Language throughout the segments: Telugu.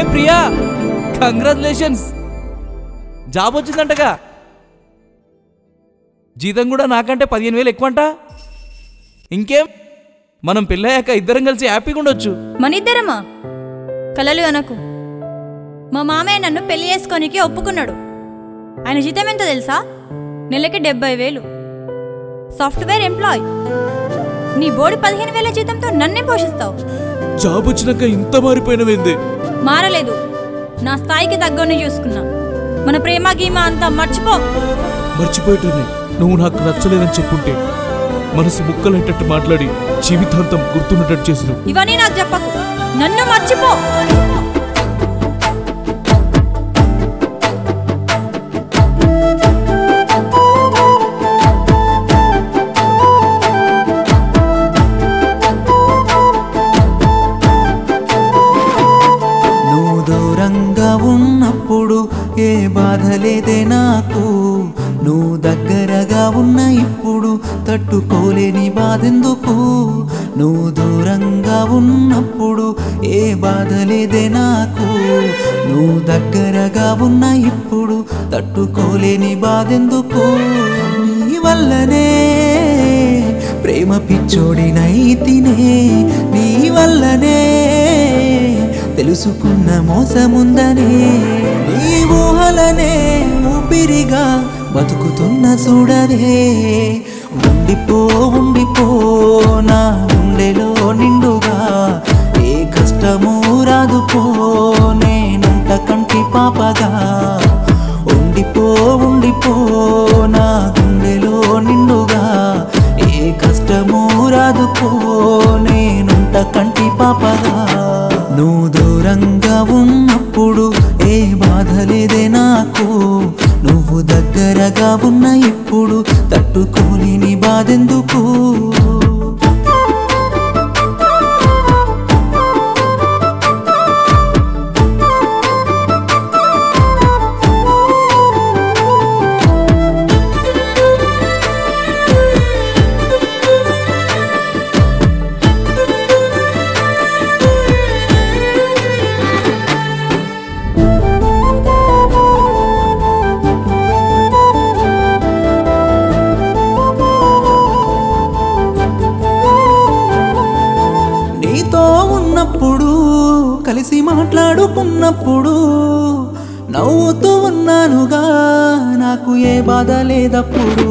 ప్రియా కంగ్రాచులేషన్స్ జాబ్ వచ్చిందంటగా జీతం కూడా నాకంటే పదిహేను వేలు ఎక్కువంట ఇంకేం మనం పెళ్ళయ్యాక ఇద్దరం కలిసి హ్యాపీగా ఉండొచ్చు మన ఇద్దరమా కలలు అనకు మా మామయ్య నన్ను పెళ్లి చేసుకోనికి ఒప్పుకున్నాడు ఆయన జీతం ఎంత తెలుసా నెలకి డెబ్బై వేలు సాఫ్ట్వేర్ ఎంప్లాయ్ నీ బోడి పదిహేను వేల జీతంతో నన్నే పోషిస్తావు జాబ్ వచ్చినాక ఇంత మారిపోయినవేంది మారలేదు నా స్థాయికి తగ్గని చూసుకున్నా మన ప్రేమ గీమ అంతా మర్చిపో మర్చిపోయేటోనే నువ్వు నాకు నచ్చలేదని చెప్పుంటే మనసు ముక్కలైనట్టు మాట్లాడి జీవితాంతం గుర్తున్నట్టు చేసిన ఇవన్నీ నాకు చెప్పకు నన్ను మర్చిపో నువ్వు దూరంగా ఉన్నప్పుడు ఏ బాధ లేదే నాకు నువ్వు దగ్గరగా ఉన్న ఇప్పుడు తట్టుకోలేని బాధెందుకు నువ్వు దూరంగా ఉన్నప్పుడు ఏ బాధ లేదే నాకు నువ్వు దగ్గరగా ఉన్న ఇప్పుడు తట్టుకోలేని బాధెందుకు నీ వల్లనే ప్రేమ పిచ్చోడినైతినే నీ వల్లనే తెలుసుకున్న మోసముందనే నీ ఊహలనే ఊపిరిగా బతుకుతున్న చూడదే ఉండిపో ఉండిపో నా గుండెలో నిండుగా ఏ కష్టము రాదు పో నేనుంట కంటి పాపగా ఉండిపో ఉండిపో నా గుండెలో నిండుగా ఏ కష్టము రాదు పో నేనుంట కంటి పాపగా నువ్వు దూరంగా ఉన్నప్పుడు ఏ బాధ లేదే నాకు నువ్వు దగ్గరగా ఉన్న ఇప్పుడు తట్టుకోలేని బాధెందుకు నీతో ఉన్నప్పుడు కలిసి మాట్లాడుకున్నప్పుడు నవ్వుతూ ఉన్నానుగా నాకు ఏ బాధ లేదప్పుడు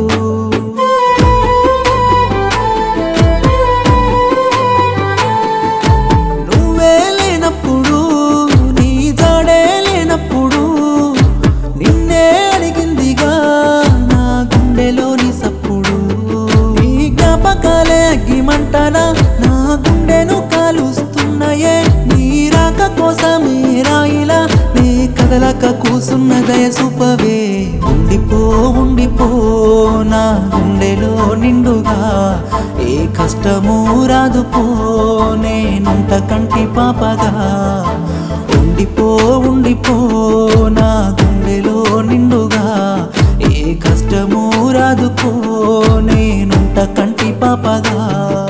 నువ్వే లేనప్పుడు నీ జాడే లేనప్పుడు నిన్నే అడిగిందిగా నా గుండెలోని సప్పుడు నీ జ్ఞాపకాలే అగ్గిమంటనా నా గుండెను కాలుస్తున్నాయే నీ రాక కోసమే రాయిలా నే కదలక కూసున్న దయసూపవే ఉండిపో ఉండిపో నా గుండెలో నిండుగా ఏ కష్టము రాదు పో నేనుంట కంటి పాపగా ఉండిపో ఉండిపో నా గుండెలో నిండుగా ఏ కష్టము రాదు పో నేనుంట కంటి పాపగా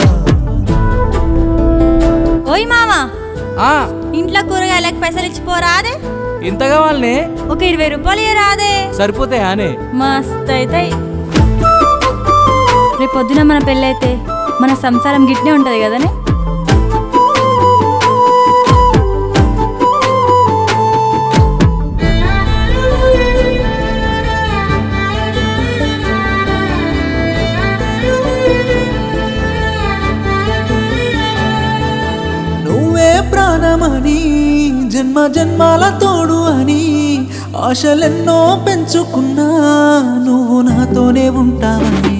ఓయ్ మామా ఆ ఇంట్లో కూరగాయలకు పైసలు ఇచ్చిపోరాదే ఎంత కావాలనే ఒక ఇరవై రూపాయలు ఇయ్యరాదే సరిపోతాయి ఆనే మస్త్ అవుతాయి రేపు పొద్దున మన పెళ్ళైతే మన సంసారం గిట్నే ఉంటది కదనే నువ్వే ప్రాణమని జన్మ జన్మాల తోడు అని ఆశలెన్నో పెంచుకున్నా నువ్వు నాతోనే ఉంటావని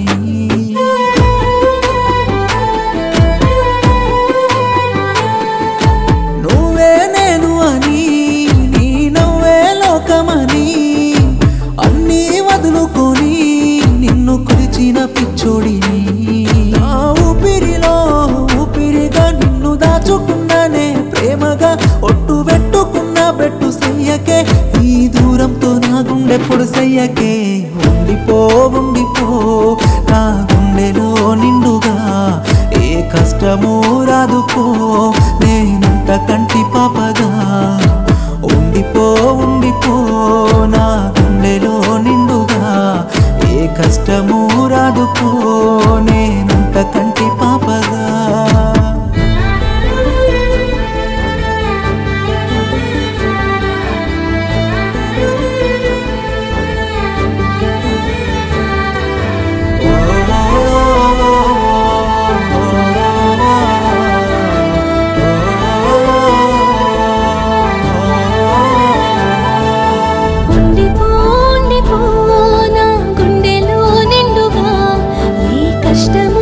నువ్వే నేను అని నీ నవ్వే లోకమని అన్నీ వదులుకొని నిన్ను కొలిచిన పిచ్చోడిని నా ఊపిరిలో ఊపిరిగా నిన్ను దాచుకున్నానే ప్రేమగా ఒట్టు పెట్టుకున్న బెట్టు సయ్యకే ఈ దూరంతో నా గుండెప్పుడు సయ్యకే ఉండిపో ఉండిపో నా గుండెలో నిండుగా ఏ కష్టము రాదు పో నేనుంట కంటి పాపగా చూసుకో నేనంత కంటి పాపగా ఉండిపో ఉండిపో నా గుండెలో నిండుగా ఏ కష్టము